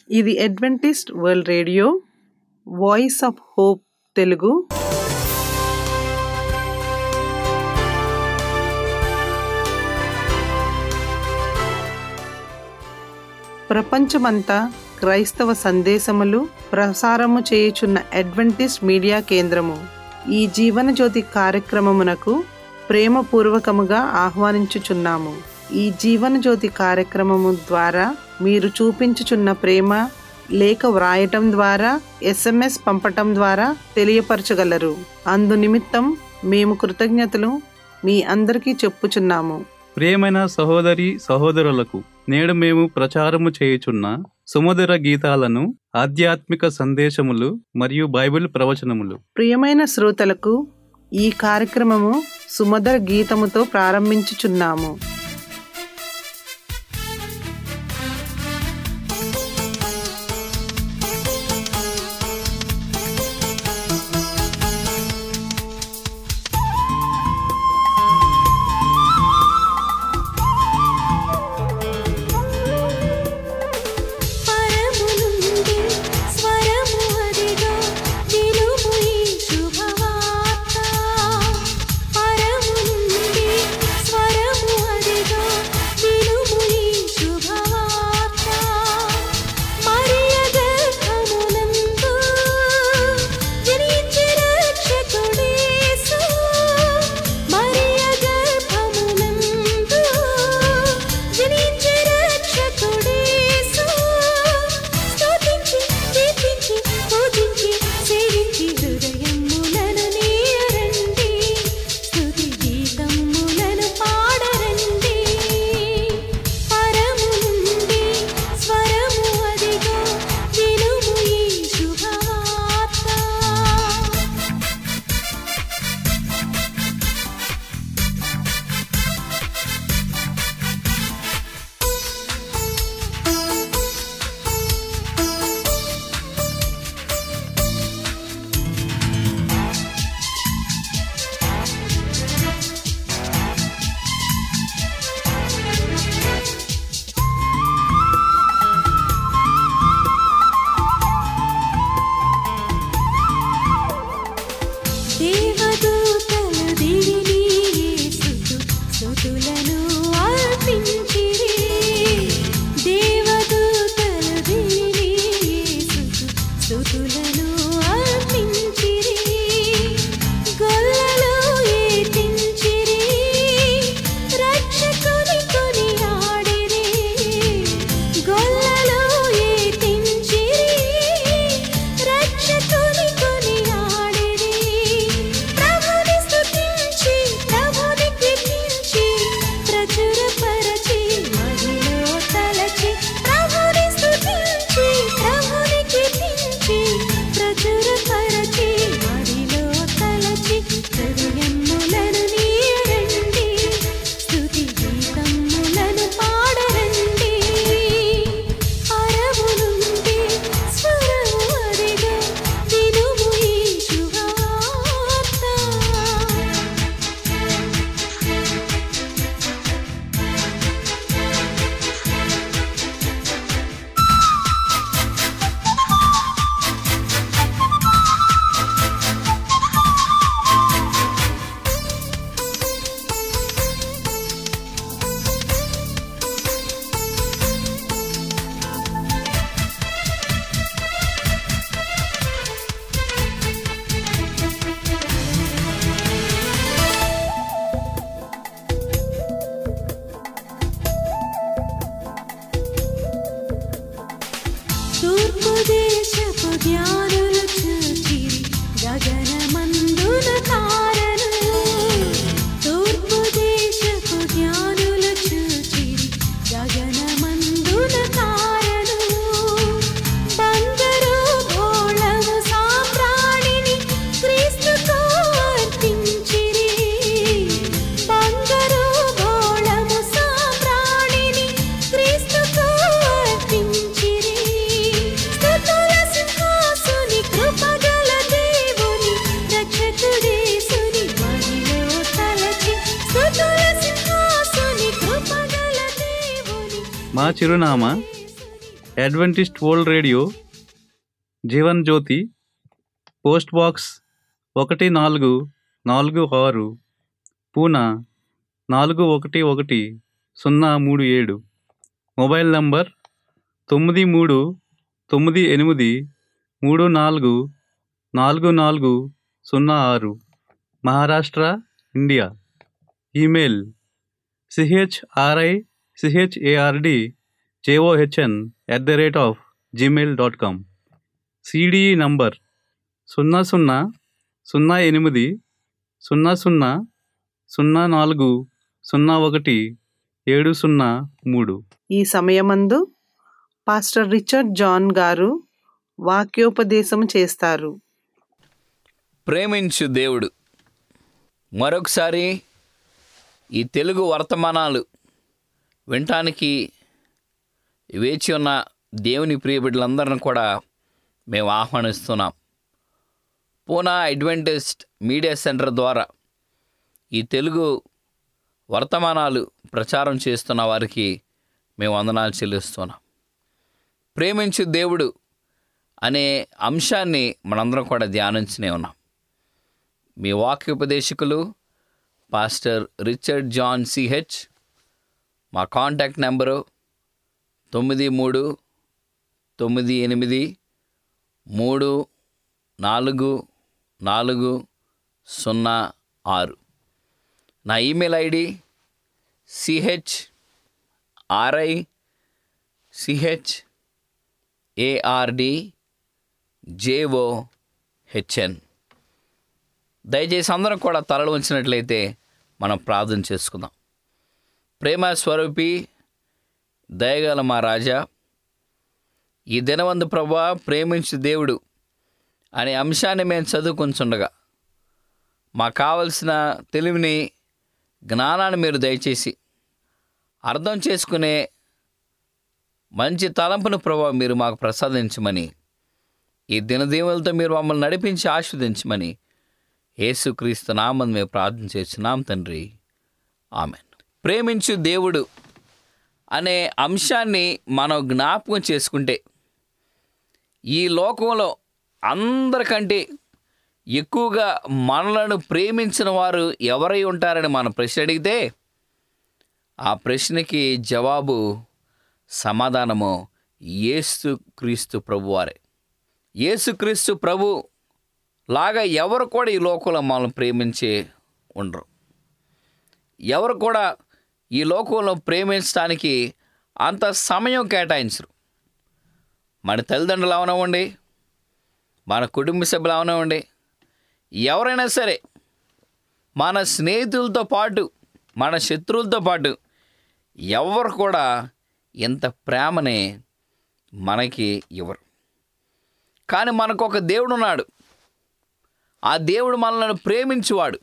ఇది Adventist world radio voice of hope Telugu ప్రపంచమంతా క్రైస్తవ సందేశములు ప్రసారము చేయుచున్న అడ్వెంటిస్ట్ మీడియా కేంద్రము ఈ జీవన జ్యోతి కార్యక్రమమునకు ప్రేమపూర్వకముగా ఆహ్వానించుచున్నాము ఈ జీవన జ్యోతి కార్యక్రమము ద్వారా మీరు చూపించుచున్న ప్రేమ లేఖ వ్రాయటం ద్వారా ఎస్ఎంఎస్ పంపటం ద్వారా తెలియపరచగలరు అందు నిమిత్తం మేము కృతజ్ఞతలు మీ అందరికీ చెప్పుచున్నాము ప్రియమైన సహోదరి సహోదరులకు నేడు మేము ప్రచారము చేయుచున్న సుమధుర గీతాలను ఆధ్యాత్మిక సందేశములు మరియు బైబిల్ ప్రవచనములు ప్రియమైన శ్రోతలకు ఈ కార్యక్రమము సుమధుర గీతముతో ప్రారంభించుచున్నాము పరము నుండి స్వరము అదిగో వినుము ఈ శుభవార్త పరము నుండి స్వరము అదిగో వినుము ఈ శుభవార్త మరియ గర్భమునందు జనించి రక్షకుడేసు మరియ గర్భమునందు జనించి రక్షకుడేసు స్తుతించి కీర్తించి పూజించి సేవించి హృదయములను నీయరండి స్తుతి గీతములను పాడరండి పరము నుండి స్వరము అదిగో వినుము ఈ శుభవార్త దేవదూతలు దివిని యేసుకు స్తుతులను అర్పించిరి దేవదూతలు దివిని యేసుకు స్తుతులను అర్పించిరి గొల్లలు ఏతించిరి రక్షకుని కొనియాడిరి గొల్లలు ఏతించిరి రక్షకుని కొనియాడిరి ప్రభుని స్తుతించి ప్రభుని కీర్తించి ప్రచురపరచి మహిలో తలచి ప్రభుని స్తుతించి ప్రభుని కీర్తించి ప్రచురపరచి మహిలో తలచి హృదయములను నీయరండి స్తుతి గీతములను పాడరండి అరవు నుండి స్వరము అదిగో వినుము ఈ శుభవార్త తూర్పు దేశపు జ్ఞానులు చూచిరి గగనమందున తారను తూర్పు దేశపు జ్ఞానులు చూచిరి గగనమందున తారను బంగారు గోళము సాంబ్రాణిని క్రీస్తుకు అర్పించిరి బంగారు గోళము సాంబ్రాణిని క్రీస్తుకు అర్పించిరి స్తుతుల సింహాసుని కృపగల దేవుని రక్షకుడేసుని మహిలో తలచి స్తుతుల సింహాసుని కృపగల దేవుని మా చిరునామా Adventist world radio Jeevan Jyothi post box ఒకటి నాలుగు నాలుగు ఆరు పూనా నాలుగు ఒకటి ఒకటి సున్నా మూడు ఏడు మొబైల్ నంబర్ తొమ్మిది మూడు తొమ్మిది ఎనిమిది మూడు నాలుగు నాలుగు నాలుగు సున్నా ఆరు Maharashtra India email CHRI CHARD JOHN at the rate of Gmail dot com CDE number సున్నా సున్నా సున్నా ఎనిమిది సున్నా సున్నా సున్నా నాలుగు సున్నా ఒకటి ఏడు సున్నా మూడు ఈ సమయమందు పాస్టర్ రిచర్డ్ జాన్ గారు వాక్యోపదేశం చేస్తారు ప్రేమించు దేవుడు మరొకసారి ఈ తెలుగు వర్తమానాలు వినటానికి వేచి ఉన్న దేవుని ప్రియ బిడ్డలందరిని కూడా మేము ఆహ్వానిస్తున్నాం పూనా అడ్వెంటిస్ట్ మీడియా సెంటర్ ద్వారా ఈ తెలుగు వర్తమానాలు ప్రచారం చేస్తున్న వారికి మేము వందనాలు చెల్లిస్తున్నాం ప్రేమించు దేవుడు అనే అంశాన్ని మనందరం కూడా ధ్యానించనే ఉన్నాం మీ వాక్యోపదేశకులు పాస్టర్ రిచర్డ్ జాన్ సిహెచ్ మా కాంటాక్ట్ నెంబరు తొమ్మిది మూడు తొమ్మిది ఎనిమిది మూడు నాలుగు నాలుగు సున్నా ఆరు నా email ID CH RI CH ARD JO HN దయచేసి అందరం కూడా తలలు ఉంచినట్లయితే మనం ప్రార్థన చేసుకుందాం ప్రేమ స్వరూపి దయగల మా రాజా ఈ దినవందు ప్రభా ప్రేమించు దేవుడు అనే అంశాన్ని మేము చదువుకుంటుండగా మాకు కావలసిన తెలివిని జ్ఞానాన్ని మీరు దయచేసి అర్థం చేసుకునే మంచి తలంపును ప్రభావ మీరు మాకు ప్రసాదించమని ఈ దినదీవులతో మీరు మమ్మల్ని నడిపించి ఆస్వాదించమని యేసుక్రీస్తు నామని మేము ప్రార్థన చేస్తున్నాం తండ్రి ఆమెన్ ప్రేమించు దేవుడు అనే అంశాన్ని మనం జ్ఞాపకం చేసుకుంటే ఈ లోకంలో అందరికంటే ఎక్కువగా మనలను ప్రేమించిన వారు ఎవరై ఉంటారని మనం ప్రశ్న అడిగితే ఆ ప్రశ్నకి జవాబు సమాధానము యేసు క్రీస్తు ప్రభువారే యేసుక్రీస్తు ప్రభు లాగా ఎవరు కూడా ఈ లోకంలో మనల్ని ప్రేమించే ఉండరు ఎవరు కూడా ఈ లోకంలో ప్రేమించడానికి అంత సమయం కేటాయించరు మన తల్లిదండ్రులు అవనివ్వండి మన కుటుంబ సభ్యులు అవనివ్వండి ఎవరైనా సరే మన స్నేహితులతో పాటు మన శత్రువులతో పాటు ఎవరు కూడా ఇంత ప్రేమని మనకి ఇవ్వరు కానీ మనకు ఒక దేవుడు ఉన్నాడు ఆ దేవుడు మనల్ని ప్రేమించువాడు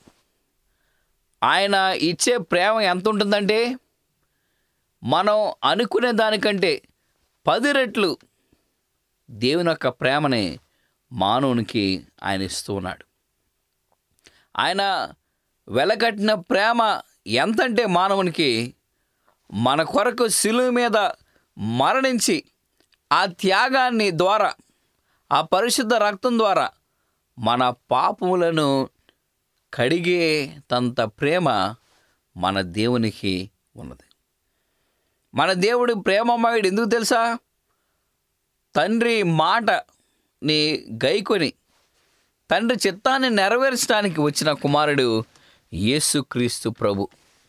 ఆయన ఇచ్చే ప్రేమ ఎంత ఉంటుందంటే మనం అనుకునే దానికంటే పది రెట్లు దేవుని యొక్క ప్రేమని మానవునికి ఆయన ఇస్తూ ఉన్నాడు ఆయన వెలకట్టిన ప్రేమ ఎంతంటే మానవునికి మన కొరకు శిలువ మీద మరణించి ఆ త్యాగాన్ని ద్వారా ఆ పరిశుద్ధ రక్తం ద్వారా మన పాపములను కడిగేటంత ప్రేమ మన దేవునికి ఉన్నది మన దేవుడు ప్రేమమయుడు ఎందుకు తెలుసా తండ్రి మాటని గైకొని తండ్రి చిత్తాన్ని నెరవేర్చడానికి వచ్చిన కుమారుడు యేసుక్రీస్తు ప్రభు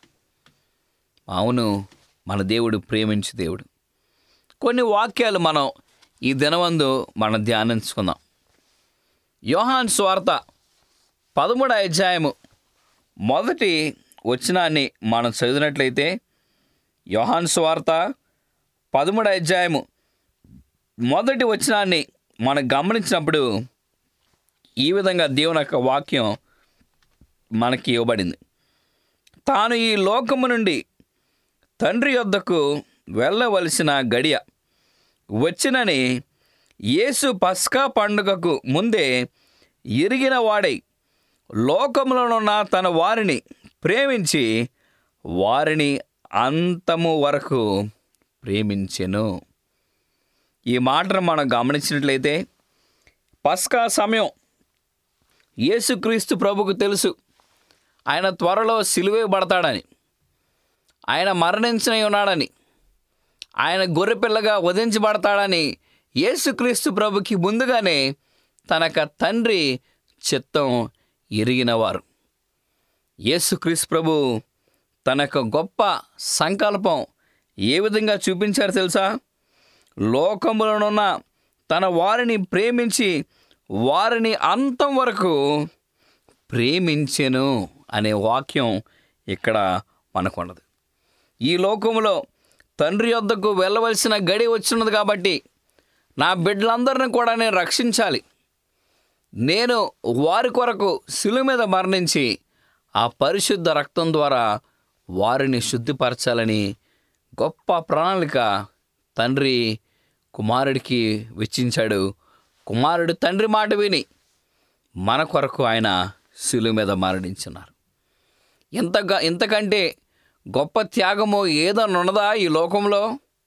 అవును మన దేవుడు ప్రేమించు దేవుడు కొన్ని వాక్యాలు మనం ఈ దినవందు మనం ధ్యానించుకుందాం యోహాన్ స్వార్త పదమూడు అధ్యాయము మొదటి వచనాన్ని మనం చదివినట్లయితే యోహాన్ స్వార్త పదమూడు అధ్యాయము మొదటి వచనాన్ని మనం గమనించినప్పుడు ఈ విధంగా దేవుని యొక్క వాక్యం మనకి ఇవ్వబడింది తాను ఈ లోకము నుండి తండ్రి యొద్దకు వెళ్ళవలసిన గడియ వచ్చినని యేసు పస్కా పండుగకు ముందే ఎరిగిన వాడై లోకములోనున్న తన వారిని ప్రేమించి వారిని అంతము వరకు ప్రేమించెను ఈ మాటను మనం గమనించినట్లయితే పస్కా సమయం యేసుక్రీస్తు ప్రభుకు తెలుసు ఆయన త్వరలో సిలువేయబడతాడని ఆయన మరణించిన ఉన్నాడని ఆయన గొర్రెపిల్లగా వధించబడతాడని యేసుక్రీస్తు ప్రభుకి ముందుగానే తనక తండ్రి చిత్తం ఎరిగినవారు యేసుక్రీస్తు ప్రభు తనకు గొప్ప సంకల్పం ఏ విధంగా చూపించారు తెలుసా లోకములనున్న తన వారిని ప్రేమించి వారిని అంతం వరకు ప్రేమించెను అనే వాక్యం ఇక్కడ మనకున్నది ఈ లోకములో తండ్రి యొద్దకు వెళ్ళవలసిన గడి వచ్చినది కాబట్టి నా బిడ్డలందరిని కూడా నేను రక్షించాలి నేను వారి కొరకు శిలు మీద మరణించి ఆ పరిశుద్ధ రక్తం ద్వారా వారిని శుద్ధిపరచాలని గొప్ప ప్రణాళిక తండ్రి కుమారుడికి వెచ్చించాడు కుమారుడు తండ్రి మాట విని మన కొరకు ఆయన శిలు మీద మరణించున్నారు ఇంతగా ఇంతకంటే గొప్ప త్యాగము ఏదన్నా ఉన్నదా ఈ లోకంలో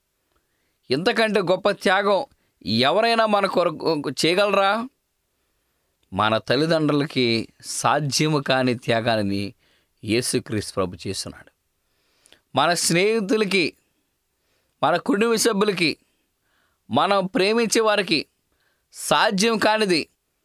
ఇంతకంటే గొప్ప త్యాగం ఎవరైనా మన కొరకు చేయగలరా మన తల్లిదండ్రులకి సాధ్యము కాని త్యాగాన్ని యేసుక్రీస్తు ప్రభు చేస్తున్నాడు మన స్నేహితులకి మన కుటుంబ సభ్యులకి మనం ప్రేమించే వారికి సాధ్యం కానిది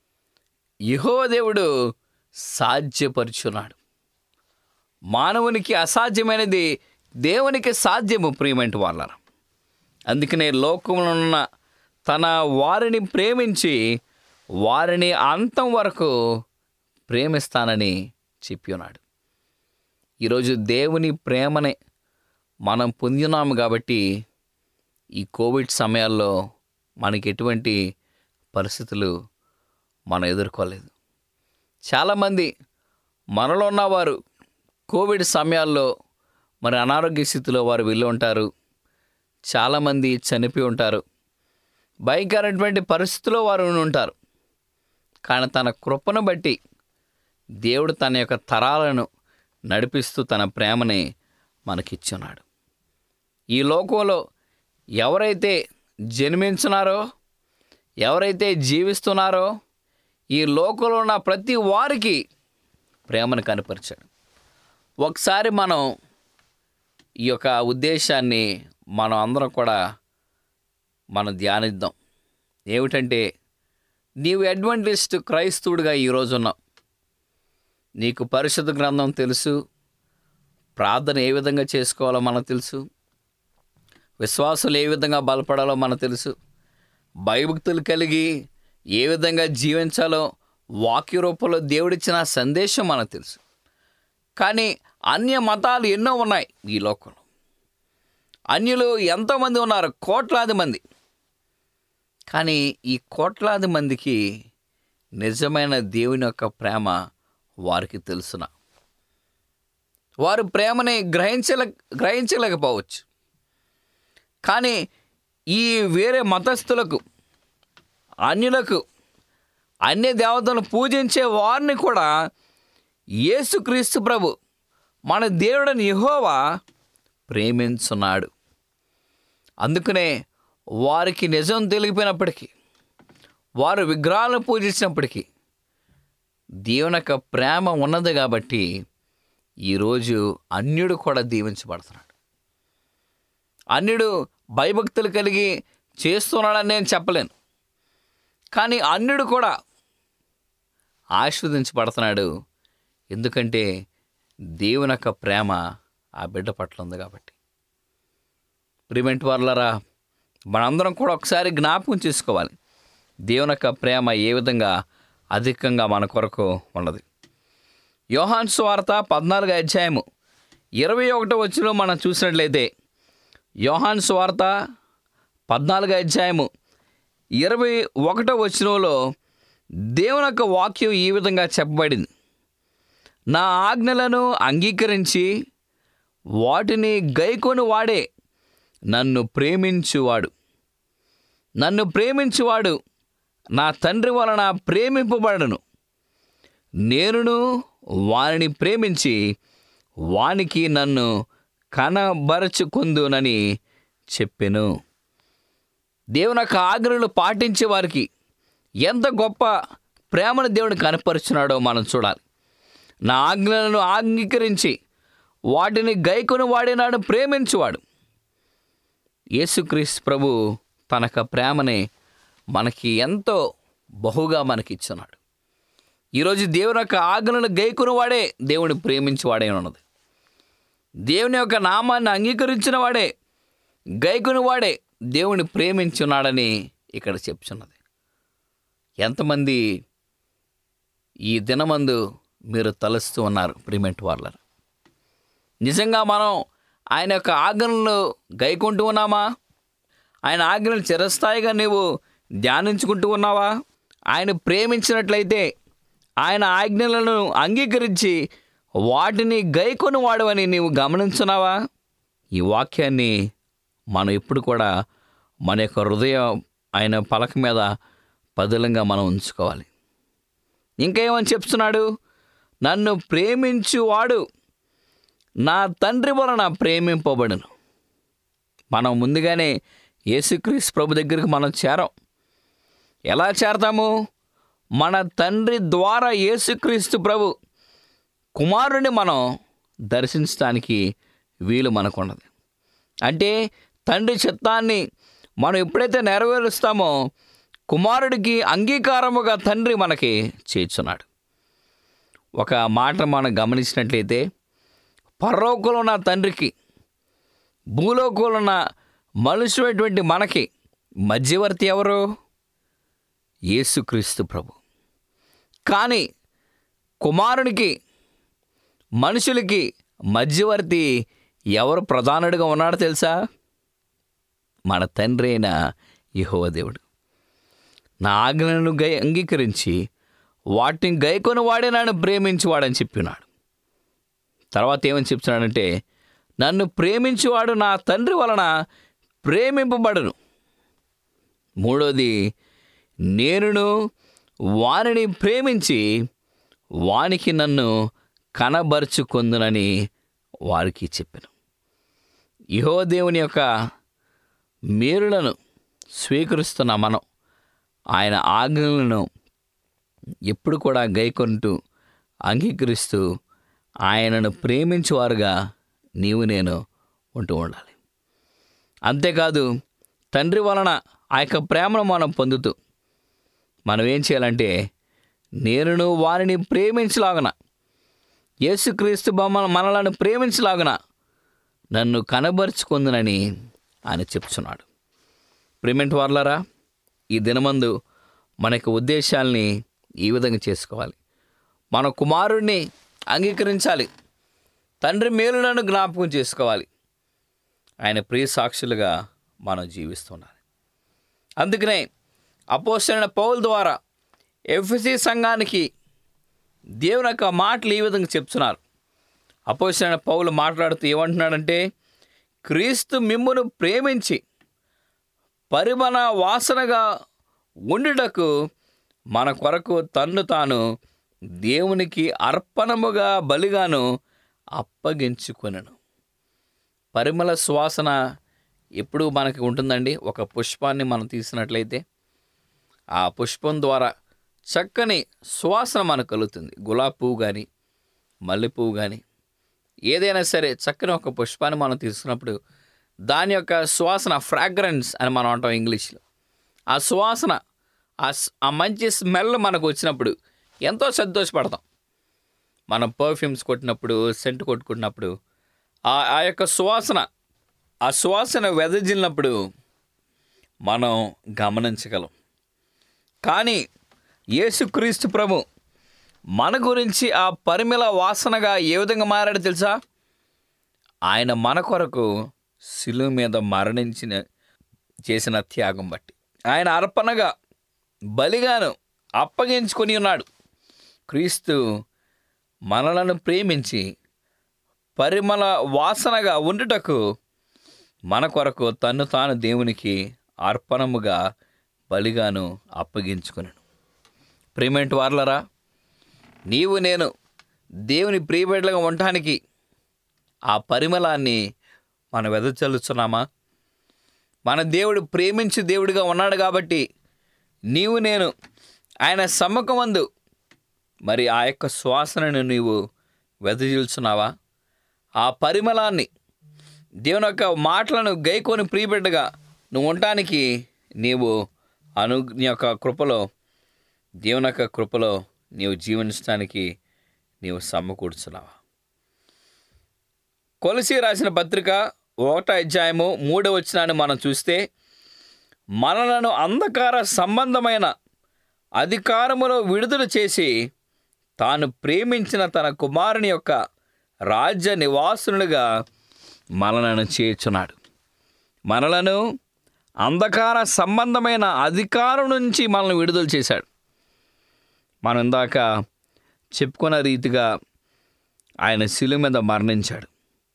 యహో దేవుడు సాధ్యపరుచున్నాడు మానవునికి అసాధ్యమైనది దేవునికి సాధ్యము ప్రియమైన వాళ్ళ అందుకనే లోకంలో ఉన్న తన వారిని ప్రేమించి వారిని అంతం వరకు ప్రేమిస్తానని చెప్పి ఉన్నాడు ఈరోజు దేవుని ప్రేమనే మనం పొందినాము కాబట్టి ఈ కోవిడ్ సమయాల్లో మనకి ఎటువంటి పరిస్థితులు మనం ఎదుర్కోలేదు చాలామంది మనలో ఉన్నవారు కోవిడ్ సమయాల్లో మరి అనారోగ్య స్థితిలో వారు వెళ్ళి ఉంటారు చాలామంది చనిపోయి ఉంటారు భయంకరమైనటువంటి పరిస్థితిలో వారు ఉండి ఉంటారు కానీ తన కృపను బట్టి దేవుడు తన యొక్క తరాలను నడిపిస్తూ తన ప్రేమని మనకిచ్చున్నాడు ఈ లోకంలో ఎవరైతే జన్మించున్నారో ఎవరైతే జీవిస్తున్నారో ఈ లోకంలో ఉన్న ప్రతి వారికి ప్రేమను కనపరిచాడు ఒకసారి మనం ఈ యొక్క ఉద్దేశాన్ని మనం అందరం కూడా మనం ధ్యానిద్దాం ఏమిటంటే నీవు అడ్వెంటిస్ట్ క్రైస్తవుడిగా ఈరోజు ఉన్నావు నీకు పరిశుద్ధ గ్రంథం తెలుసు ప్రార్థన ఏ విధంగా చేసుకోవాలో మనకు తెలుసు విశ్వాసులు ఏ విధంగా బలపడాలో మనకు తెలుసు భయభక్తులు కలిగి ఏ విధంగా జీవించాలో వాక్య రూపంలో దేవుడిచ్చిన సందేశం మనకు తెలుసు కానీ అన్య మతాలు ఎన్నో ఉన్నాయి ఈ లోకంలో అన్యులు ఎంతోమంది ఉన్నారు కోట్లాది మంది కానీ ఈ కోట్లాది మందికి నిజమైన దేవుని యొక్క ప్రేమ వారికి తెలుసున వారు ప్రేమని గ్రహించలే గ్రహించలేకపోవచ్చు కానీ ఈ వేరే మతస్థులకు అన్యులకు అన్య దేవతలను పూజించే వారిని కూడా యేసుక్రీస్తు ప్రభు మన దేవుడని యెహోవా ప్రేమించున్నాడు అందుకనే వారికి నిజం తెలిగిపోయినప్పటికీ వారు విగ్రహాలను పూజించినప్పటికీ దేవుని యొక్క ప్రేమ ఉన్నది కాబట్టి ఈరోజు అన్యుడు కూడా దీవించబడుతున్నాడు అన్యుడు భయభక్తులు కలిగి చేస్తున్నాడని నేను చెప్పలేను కానీ అన్యుడు కూడా ఆస్వాదించబడుతున్నాడు ఎందుకంటే దేవుని యొక్క ప్రేమ ఆ బిడ్డ పట్ల ఉంది కాబట్టి ప్రివెంట్ వాళ్ళరా మనందరం కూడా ఒకసారి జ్ఞాపకం చేసుకోవాలి దేవుని యొక్క ప్రేమ ఏ విధంగా అధికంగా మన కొరకు ఉన్నది యోహాన్ స్వార్త పద్నాలుగు అధ్యాయము ఇరవై ఒకటో వచ్చిలో మనం చూసినట్లయితే యోహాన్ స్వార్త పద్నాలుగు అధ్యాయము ఇరవై ఒకటో వచనంలో దేవుని యొక్క వాక్యం ఈ విధంగా చెప్పబడింది నా ఆజ్ఞలను అంగీకరించి వాటిని గైకొని వాడే నన్ను ప్రేమించువాడు నన్ను ప్రేమించువాడు నా తండ్రి వలన ప్రేమింపబడను నేనును వారిని ప్రేమించి వానికి నన్ను కనబరచుకుందునని చెప్పెను దేవుని యొక్క ఆజ్ఞలు పాటించే వారికి ఎంత గొప్ప ప్రేమను దేవుడు కనపరుచున్నాడో మనం చూడాలి నా ఆజ్ఞలను అంగీకరించి వాటిని గైకొని వాడినాడు ప్రేమించువాడు యేసుక్రీస్తు ప్రభు తన యొక్క ప్రేమని మనకి ఎంతో బహుగా మనకిచ్చున్నాడు ఈరోజు దేవుని యొక్క ఆజ్ఞలను గైకుని వాడే దేవుని ప్రేమించేవాడే ఉన్నది దేవుని యొక్క నామాన్ని అంగీకరించిన వాడే గైకుని వాడే దేవుని ప్రేమించున్నాడని ఇక్కడ చెప్తున్నది ఎంతమంది ఈ దినమందు మీరు తలుస్తూ ఉన్నారు ప్రిమెంట్ వాళ్ళని నిజంగా మనం ఆయన యొక్క ఆజ్ఞలను గైకుంటూ ఉన్నామా ఆయన ఆజ్ఞలు చిరస్థాయిగా నీవు ధ్యానించుకుంటూ ఉన్నావా ఆయన ప్రేమించినట్లయితే ఆయన ఆజ్ఞలను అంగీకరించి వాటిని గైకొని వాడవని నీవు గమనించున్నావా ఈ వాక్యాన్ని మనం ఎప్పుడు కూడా మన యొక్క హృదయం ఆయన పలక మీద పదిలంగా మనం ఉంచుకోవాలి ఇంకా ఏమని చెప్తున్నాడు నన్ను ప్రేమించువాడు నా తండ్రి వలన ప్రేమింపబడును మనం ముందుగానే యేసుక్రీస్తు ప్రభు దగ్గరికి మనం చేరం ఎలా చేరతాము మన తండ్రి ద్వారా యేసుక్రీస్తు ప్రభు కుమారుని మనం దర్శించడానికి వీలు మనకున్నది అంటే తండ్రి చిత్తాన్ని మనం ఎప్పుడైతే నెరవేరుస్తామో కుమారుడికి అంగీకారముగా తండ్రి మనకి చేర్చున్నాడు ఒక మాట మనం గమనించినట్లయితే పరలోకంలో ఉన్న తండ్రికి భూలోకంలో ఉన్న మనుషులైనటువంటి మనకి మధ్యవర్తి ఎవరు యేసుక్రీస్తు ప్రభు కానీ కుమారునికి మనుషులకి మధ్యవర్తి ఎవరు ప్రధానుడిగా ఉన్నాడో తెలుసా మన తండ్రి అయిన యెహోవా దేవుడు నా ఆజ్ఞలను గై అంగీకరించి వాటిని గైకొని వాడే నన్ను ప్రేమించువాడని చెప్పినాడు తర్వాత ఏమని చెప్తున్నాడంటే నన్ను ప్రేమించువాడు నా తండ్రి వలన ప్రేమింపబడును మూడోది నేనును వానిని ప్రేమించి వానికి నన్ను కనబరుచుకొందునని వారికి చెప్పాను ఇహో దేవుని యొక్క మేరులను స్వీకరిస్తున్న మనం ఆయన ఆజ్ఞలను ఎప్పుడు కూడా గైకొంటూ అంగీకరిస్తూ ఆయనను ప్రేమించువారుగా నీవు నేను ఉంటూ ఉండాలి అంతేకాదు తండ్రి వలన ఆ యొక్క ప్రేమను మనం పొందుతూ మనం ఏం చేయాలంటే నేనును వారిని ప్రేమించలాగన యేసుక్రీస్తు బొమ్మ మనలను ప్రేమించలాగన నన్ను కనబరుచుకుందునని ఆయన చెప్తున్నాడు ప్రేమెంట్ వార్లరా ఈ దినమందు మన యొక్క ఉద్దేశాల్ని ఈ విధంగా చేసుకోవాలి మన కుమారుడిని అంగీకరించాలి తండ్రి మేలులను జ్ఞాపకం చేసుకోవాలి ఆయన ప్రియ సాక్షులుగా మనం జీవిస్తుండాలి అందుకనే అపోసరైన పౌల్ ద్వారా ఎఫ్ఎసి సంఘానికి దేవుని యొక్క మాటలు ఈ విధంగా చెప్తున్నారు అపోసరైన పౌలు మాట్లాడుతూ ఏమంటున్నాడంటే క్రీస్తు మిమ్మును ప్రేమించి పరిమళ వాసనగా ఉండుటకు మన కొరకు తన్ను తాను దేవునికి అర్పణముగా బలిగాను అప్పగించుకొనను పరిమళ సువాసన ఎప్పుడు మనకి ఉంటుందండి ఒక పుష్పాన్ని మనం తీసినట్లయితే ఆ పుష్పం ద్వారా చక్కని సువాసన మనకు కలుగుతుంది గులాబీ పువ్వు కానీ మల్లెపువ్వు కానీ ఏదైనా సరే చక్కని ఒక పుష్పాన్ని మనం తీసుకున్నప్పుడు దాని యొక్క సువాసన ఫ్రాగ్రెన్స్ అని మనం అంటాం ఇంగ్లీష్లో ఆ సువాసన ఆ స్- ఆ మంచి స్మెల్ మనకు వచ్చినప్పుడు ఎంతో సంతోషపడతాం మనం పర్ఫ్యూమ్స్ కొట్టినప్పుడు సెంట్ కొట్టుకున్నప్పుడు ఆ ఆ యొక్క సువాసన ఆ సువాసన వెదజిల్లినప్పుడు మనం గమనించగలం కానీ యేసుక్రీస్తు ప్రభు మన గురించి ఆ పరిమళ వాసనగా ఏ విధంగా మారాడు తెలుసా ఆయన మన కొరకు శిలువ మీద మరణించిన చేసిన త్యాగం బట్టి ఆయన అర్పణగా బలిగాను అప్పగించుకొని ఉన్నాడు క్రీస్తు మనలను ప్రేమించి పరిమళ వాసనగా ఉండుటకు మన కొరకు తన్ను తాను దేవునికి అర్పణముగా బలిగాను అప్పగించుకున్నాను ప్రేమేంటి వార్లరా నీవు నేను దేవుని ప్రియబిడ్డలుగా ఉండటానికి ఆ పరిమళాన్ని మనం వెదచల్లుచున్నామా మన దేవుడు ప్రేమించి దేవుడిగా ఉన్నాడు కాబట్టి నీవు నేను ఆయన సమ్మకమందు మరి ఆ యొక్క శ్వాసనను నీవు వెదజీల్చున్నావా ఆ పరిమళాన్ని దేవుని యొక్క మాటలను గైకొని ప్రియబిడ్డగా నువ్వు ఉండటానికి నీవు అను నీ యొక్క కృపలో దేవుని యొక్క కృపలో నీవు జీవించడానికి నీవు సమకూర్చున్నావా కొలసి రాసిన పత్రిక ఒకటో అధ్యాయము మూడో వచనాన్ని మనం చూస్తే మనలను అంధకార సంబంధమైన అధికారములో విడుదల చేసి తాను ప్రేమించిన తన కుమారుని యొక్క రాజ్య నివాసులుగా మనలను చేర్చున్నాడు మనలను అంధకార సంబంధమైన అధికారం నుంచి మనల్ని విడుదల చేశాడు మనం ఇందాక చెప్పుకున్న రీతిగా ఆయన శిలు మీద మరణించాడు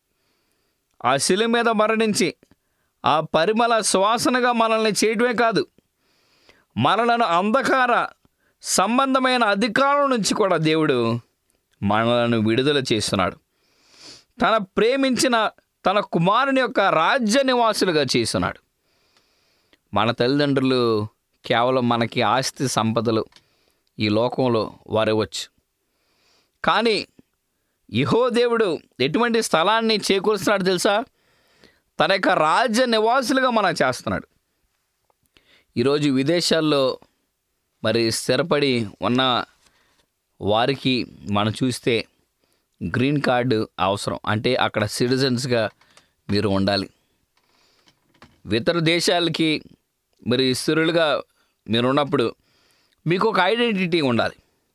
ఆ శిలు మీద మరణించి ఆ పరిమళ సువాసనగా మనల్ని చేయటమే కాదు మనలను అంధకార సంబంధమైన అధికారం నుంచి కూడా దేవుడు మనలను విడుదల చేస్తున్నాడు తన ప్రేమించిన తన కుమారుని యొక్క రాజ్య నివాసులుగా చేస్తున్నాడు మన తల్లిదండ్రులు కేవలం మనకి ఆస్తి సంపదలు ఈ లోకంలో వారివచ్చు కానీ ఇహో దేవుడు ఎటువంటి స్థలాన్ని చేకూరుస్తున్నాడు తెలుసా తన యొక్క రాజ్య నివాసులుగా మనం చేస్తున్నాడు ఈరోజు విదేశాల్లో మరి స్థిరపడి ఉన్న వారికి మనం చూస్తే గ్రీన్ కార్డు అవసరం అంటే అక్కడ సిటిజన్స్గా మీరు ఉండాలి ఇతర దేశాలకి మరి స్థిరులుగా మీరు ఉన్నప్పుడు మీకు ఒక ఐడెంటిటీ ఉండాలి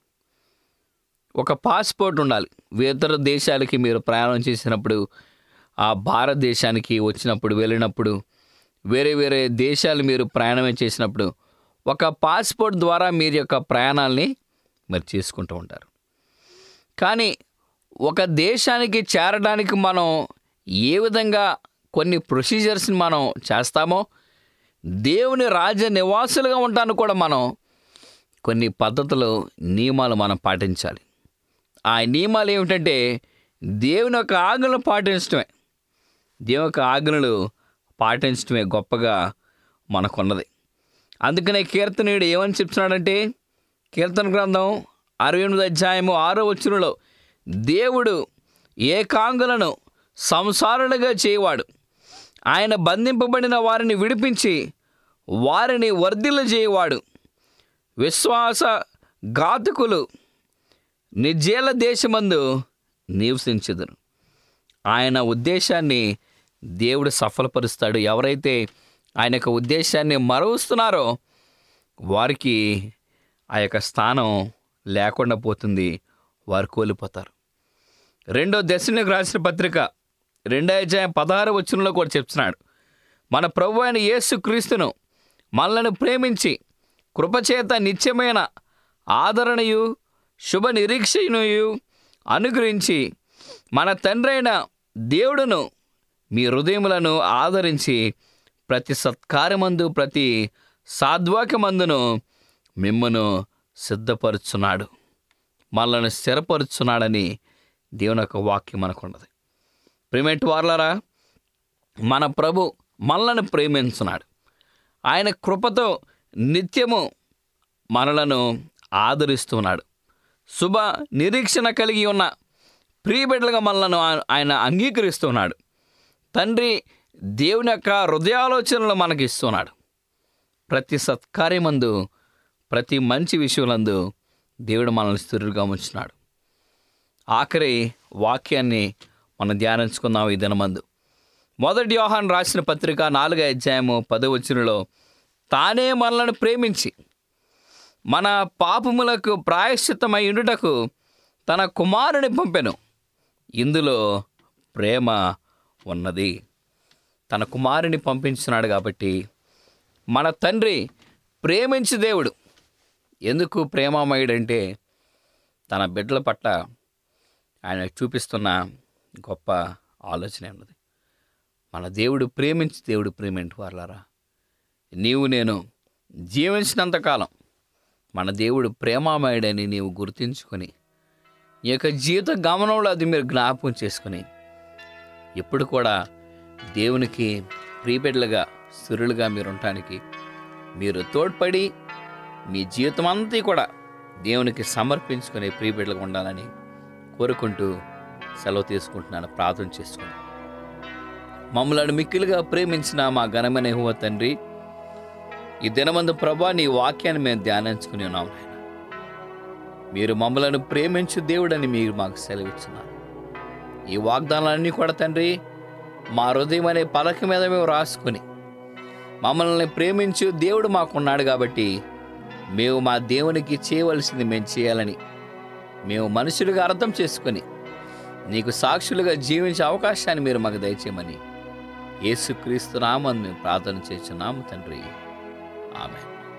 ఒక పాస్పోర్ట్ ఉండాలి ఇతర దేశాలకి మీరు ప్రయాణం చేసినప్పుడు ఆ భారతదేశానికి వచ్చినప్పుడు వెళ్ళినప్పుడు వేరే వేరే దేశాలు మీరు ప్రయాణం చేసినప్పుడు ఒక పాస్పోర్ట్ ద్వారా మీరు యొక్క ప్రయాణాల్ని మరి చేసుకుంటూ ఉంటారు కానీ ఒక దేశానికి చేరడానికి మనం ఏ విధంగా కొన్ని ప్రొసీజర్స్ని మనం చేస్తామో దేవుని రాజ్య నివాసులుగా ఉండడానికి కూడా మనం కొన్ని పద్ధతులు నియమాలు మనం పాటించాలి ఆ నియమాలు ఏమిటంటే దేవుని యొక్క ఆజ్ఞలు పాటించడమే దేవుని యొక్క ఆజ్ఞలు పాటించడమే గొప్పగా మనకున్నది అందుకనే కీర్తనీయుడు ఏమని చెప్తున్నాడంటే కీర్తన గ్రంథం అరవై ఎనిమిది అధ్యాయము ఆరో వచ్చునులో దేవుడు ఏకాంగులను సంసారులుగా చేయవాడు ఆయన బంధింపబడిన వారిని విడిపించి వారిని వర్ధిల్ల చేయవాడు విశ్వాస ఘాతకులు నిర్జేల దేశమందు నివసించదురు ఆయన ఉద్దేశాన్ని దేవుడు సఫలపరుస్తాడు ఎవరైతే ఆయన యొక్క ఉద్దేశాన్ని మరవస్తున్నారో వారికి ఆ యొక్క స్థానం లేకుండా పోతుంది వారు కోల్పోతారు రెండో దశలకు రాసిన పత్రిక రెండో అధ్యాయం పదహారు వచనంలో కూడా చెప్తున్నాడు మన ప్రభు అయిన యేసు క్రీస్తును మనలను ప్రేమించి కృపచేత నిత్యమైన ఆదరణయు శుభ నిరీక్షణయు అనుగ్రహించి మన తండ్రైన దేవుడును మీ హృదయములను ఆదరించి ప్రతి సత్కార్యమందు ప్రతి సాద్వాక్యమందును మిమ్మను సిద్ధపరుచున్నాడు మనల్ని స్థిరపరుచున్నాడని దేవుని యొక్క వాక్యం మనకున్నది ప్రేమేంటి వార్లరా మన ప్రభు మనలను ప్రేమించున్నాడు ఆయన కృపతో నిత్యము మనలను ఆదరిస్తున్నాడు శుభ నిరీక్షణ కలిగి ఉన్న ప్రియబిడ్డలుగా మనలను ఆ- ఆయన అంగీకరిస్తున్నాడు తండ్రి దేవుని యొక్క హృదయాలోచనలు మనకి ఇస్తున్నాడు ప్రతి సత్కార్యమందు ప్రతి మంచి విషయములందు దేవుడు మనల్ని స్థిరుగా ఉంచున్నాడు ఆఖరి వాక్యాన్ని మనం ధ్యానించుకుందాం ఈ దినమందు మొదటి యోహాన్ రాసిన పత్రిక నాలుగో అధ్యాయము పదవచనలో తానే మనలను ప్రేమించి మన పాపములకు ప్రాయశ్చిత్తమై ఉండుటకు తన కుమారుని పంపెను ఇందులో ప్రేమ ఉన్నది తన కుమారుని పంపించున్నాడు కాబట్టి మన తండ్రి ప్రేమించి దేవుడు ఎందుకు ప్రేమామయుడంటే తన బిడ్డల పట్ల ఆయన చూపిస్తున్న గొప్ప ఆలోచన ఉన్నది మన దేవుడు ప్రేమించి దేవుడు ప్రేమింటి వాళ్ళారా నీవు నేను జీవించినంతకాలం మన దేవుడు ప్రేమామయుడని నీవు గుర్తించుకొని ఈ యొక్క జీవిత గమనంలో అది మీరు జ్ఞాపకం చేసుకుని ఎప్పుడు కూడా దేవునికి ప్రియబిడ్డలుగా సురులుగా మీరు ఉండటానికి మీరు తోడ్పడి మీ జీవితం అంతా కూడా దేవునికి సమర్పించుకునే ప్రియబిడ్డలుగా ఉండాలని కోరుకుంటూ సెలవు తీసుకుంటున్నాను ప్రార్థన చేసుకుని మమ్మల్ని మిక్కిలుగా ప్రేమించిన మా ఘనమైన హువ తండ్రి ఈ దినమందు ప్రభా నీ వాక్యాన్ని మేము ధ్యానించుకుని ఉన్నాం నాయన మీరు మమ్మలను ప్రేమించు దేవుడని మీరు మాకు సెలవిస్తున్నారు ఈ వాగ్దానాలన్నీ కూడా తండ్రి మా హృదయం అనే పలక మీద మేము రాసుకుని మమ్మల్ని ప్రేమించు దేవుడు మాకున్నాడు కాబట్టి మేము మా దేవునికి చేయవలసింది మేము చేయాలని మేము మనుషులుగా అర్థం చేసుకొని నీకు సాక్షులుగా జీవించే అవకాశాన్ని మీరు మాకు దయచేయమని యేసుక్రీస్తు నామని మేము ప్రార్థన చేస్తున్నాము తండ్రి ఆమె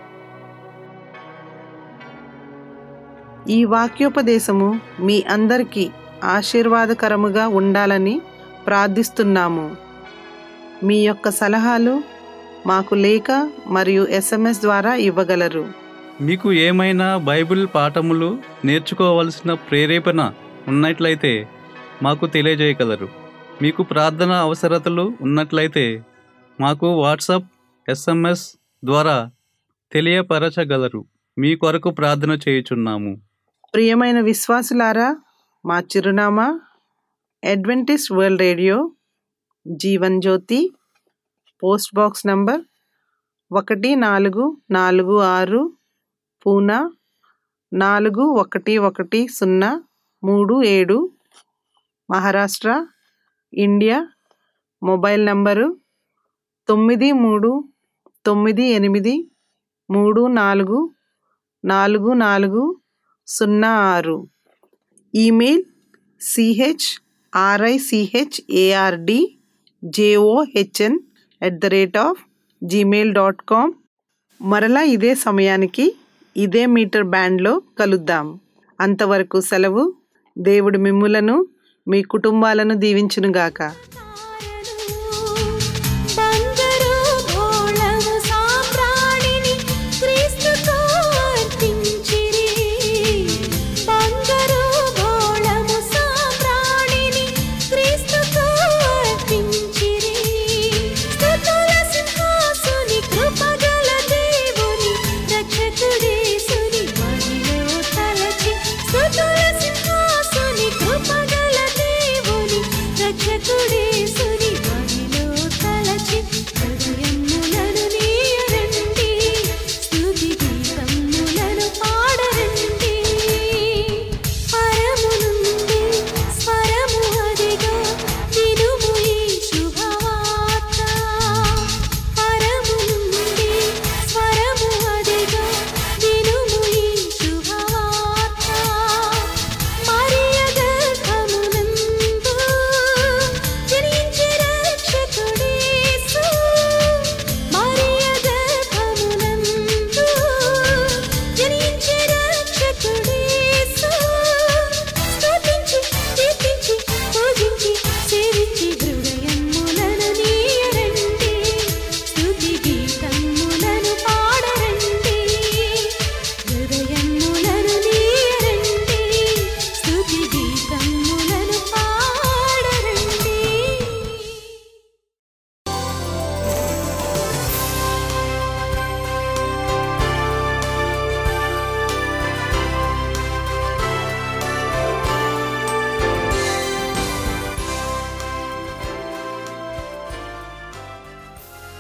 ఈ వాక్యోపదేశము మీ అందరికీ ఆశీర్వాదకరముగా ఉండాలని ప్రార్థిస్తున్నాము మీ యొక్క సలహాలు మాకు లేఖ మరియు ఎస్ఎంఎస్ ద్వారా ఇవ్వగలరు మీకు ఏమైనా బైబిల్ పాఠములు నేర్చుకోవలసిన ప్రేరేపణ ఉన్నట్లయితే మాకు తెలియజేయగలరు మీకు ప్రార్థన అవసరతలు ఉన్నట్లయితే మాకు వాట్సాప్ ఎస్ఎంఎస్ ద్వారా తెలియపరచగలరు మీ కొరకు ప్రార్థన చేయుచున్నాము ప్రియమైన విశ్వాసులారా మా చిరునామా Adventist world radio Jeevan Jyothi post box number ఒకటి నాలుగు నాలుగు ఆరు పూనా నాలుగు ఒకటి ఒకటి సున్నా మూడు ఏడు మహారాష్ట్ర ఇండియా మొబైల్ నంబరు తొమ్మిది మూడు తొమ్మిది ఎనిమిది మూడు నాలుగు నాలుగు నాలుగు సున్నా ఆరు email CH RICH ARD JOHN at the rate of Gmail dot com మరలా ఇదే సమయానికి ఇదే మీటర్ బ్యాండ్లో కలుద్దాం అంతవరకు సెలవు దేవుడు మిమ్ములను మీ కుటుంబాలను దీవించునుగాక